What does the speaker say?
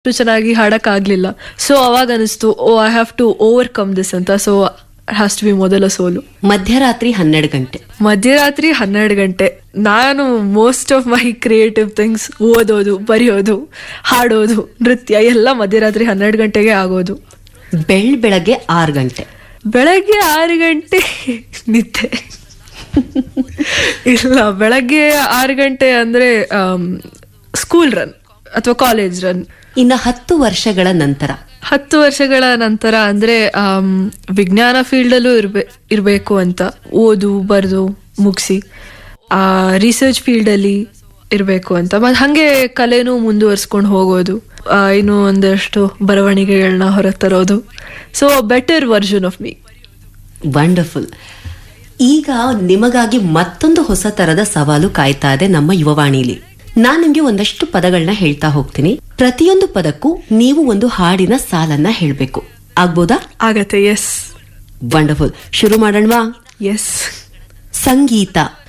ಅಷ್ಟು ಚೆನ್ನಾಗಿ ಹಾಡಕ್ ಆಗ್ಲಿಲ್ಲ ಸೊ ಅವಾಗ ಅನಿಸ್ತು oh I have to overcome this ಅಂತ ಸೊ ಹ್ಯಾಸ್ ಟು ಬಿ ಮೊದಲ ಸೋಲು ಮಧ್ಯರಾತ್ರಿ ಹನ್ನೆರಡು ಗಂಟೆ ಮಧ್ಯರಾತ್ರಿ ಹನ್ನೆರಡು ಗಂಟೆ ನಾನು most of my creative things ಓದೋದು ಬರೆಯೋದು ಹಾಡೋದು ನೃತ್ಯ ಎಲ್ಲ ಮಧ್ಯರಾತ್ರಿ ಹನ್ನೆರಡು ಗಂಟೆಗೆ ಆಗೋದು ಬೆಳ್ ಬೆಳಗ್ಗೆ ಆರು ಗಂಟೆ ಬೆಳಗ್ಗೆ ಆರು ಗಂಟೆ ನಿದ್ದೆ ಇಲ್ಲ ಬೆಳಗ್ಗೆ ಆರು ಗಂಟೆ ಅಂದ್ರೆ ಸ್ಕೂಲ್ ರನ್ ಅಥವಾ ಕಾಲೇಜ್ ರನ್ ಇನ್ನ ಹತ್ತು ವರ್ಷಗಳ ನಂತರ ಹತ್ತು ವರ್ಷಗಳ ನಂತರ ಅಂದ್ರೆ ಆಮ್, ವಿಜ್ಞಾನ ಫೀಲ್ಡಲ್ಲೂ ಇರ್ಬೇ ಇರಬೇಕು ಅಂತ ಓದು ಬರೆದು ಮುಗಿಸಿ ಆ ರಿಸರ್ಚ್ ಫೀಲ್ಡಲ್ಲಿ ಇರಬೇಕು ಅಂತ ಮತ್ತು ಹಾಗೆ ಕಲೆನೂ ಮುಂದುವರ್ಸ್ಕೊಂಡು ಹೋಗೋದು ಆ, ಇನ್ನೂ ಒಂದಷ್ಟು ಬರವಣಿಗೆಗಳನ್ನ ಹೊರತರೋದು so better version of me wonderful ಈಗ ನಿಮಗಾಗಿ ಮತ್ತೊಂದು ಹೊಸ ತರದ ಸವಾಲು ಕಾಯ್ತಾ ಇದೆ ನಮ್ಮ ಯುವವಾಣಿಲಿ ನಾನ್ ನಿಮ್ಗೆ ಒಂದಷ್ಟು ಪದಗಳನ್ನ ಹೇಳ್ತಾ ಹೋಗ್ತೀನಿ ಪ್ರತಿಯೊಂದು ಪದಕ್ಕೂ ನೀವು ಒಂದು ಹಾಡಿನ ಸಾಲನ್ನ ಹೇಳ್ಬೇಕು ಆಗ್ಬೋದಾ ಆಗತ್ತೆ ಎಸ್ ವಂಡರ್ಫುಲ್ ಶುರು ಮಾಡೋಣವಾ ಎಸ್ ಸಂಗೀತ